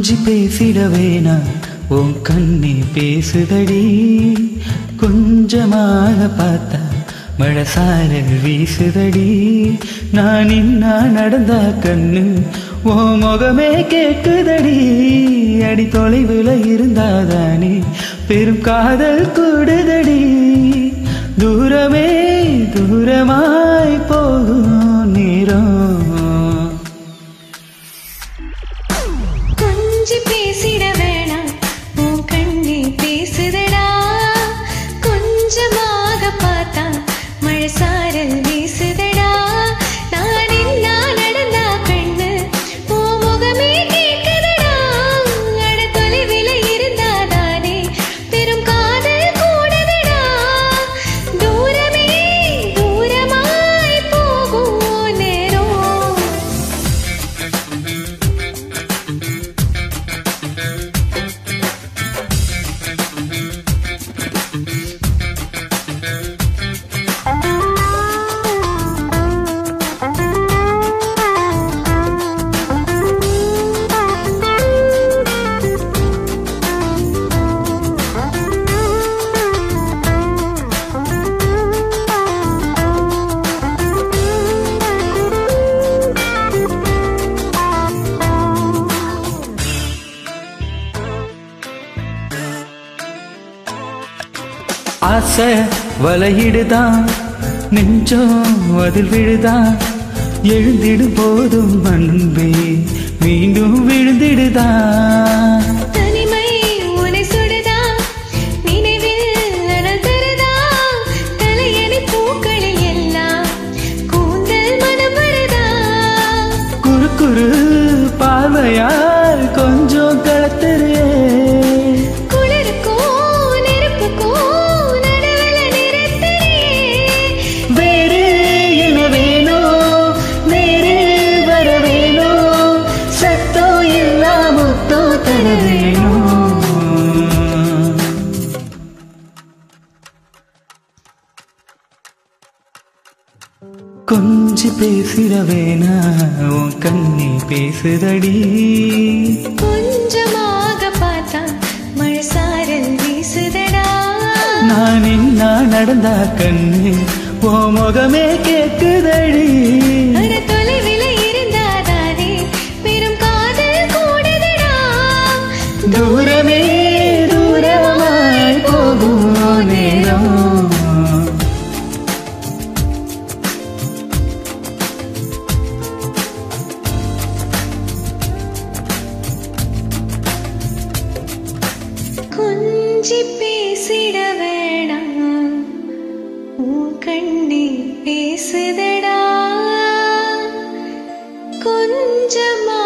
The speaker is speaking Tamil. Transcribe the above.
கொஞ்சி பேசிட வேணா உன் கண்ணே பேசுதடி கொஞ்சமாக பார்த்தா மழை சாரல் வீசுதடி நான் இன்னா நடந்தா கண்ணு ஓ முகமே கேக்குதடி அடி தொலைவில் இருந்தாதானே பெரும் காதல் கூடுதடி தூரமே தூரமாய் போகும் நேரம் கொஞ்சி பேசிட வேணாம் உன் கண்ணே பேசுதடா கொஞ்சமாக பார்த்தா மழை சாரல் வீசுதடா நான் என்ன நடந்தா கண்ணு உன் முகமே கேட்குதடா அட தொலைவில் இருந்தாதானே பெரும் காதல் கூடுதடா தூரமே தூரமாய் போகும் நேரம் ஆசை வலையிடுதான் நெஞ்சம் அதில் விழுதான் எழுந்திடும் போதும் அன்பே மீண்டும் விழுந்திடுதான் தனிமை உனை சுடுதா நினைவில் அனல் தருதா தலையணி பூக்களில் எல்லாம் கூந்தல் மனம் வருதா குறு குறு பார்வையால் கொஞ்சம் கலத்துறியே குளிருக்கும் நெருப்புக்கும் நடுவுல நிறுத்தறியே வேறு என்ன வேணும் நேரு வர வேணும் சத்தம் இல்லாமத்தோ தர வேணும் கொஞ்சி பேசிட வேணா உன் கண்ணி பேசுதடி கொஞ்சமாக பார்த்தா மழை சாரல் வீசுதடா நான் என்ன நடந்தா கண்ணு ஓ முகமே கேக்குதடி அட தொலைவில் இருந்தாதானே பெரும் காதல் கூடுதடா தூரமே தூரமாய் போகும் நேரம் கொஞ்சி பேசிட வேணாம் உன் கண்ணே பேசுதடா கொஞ்சமா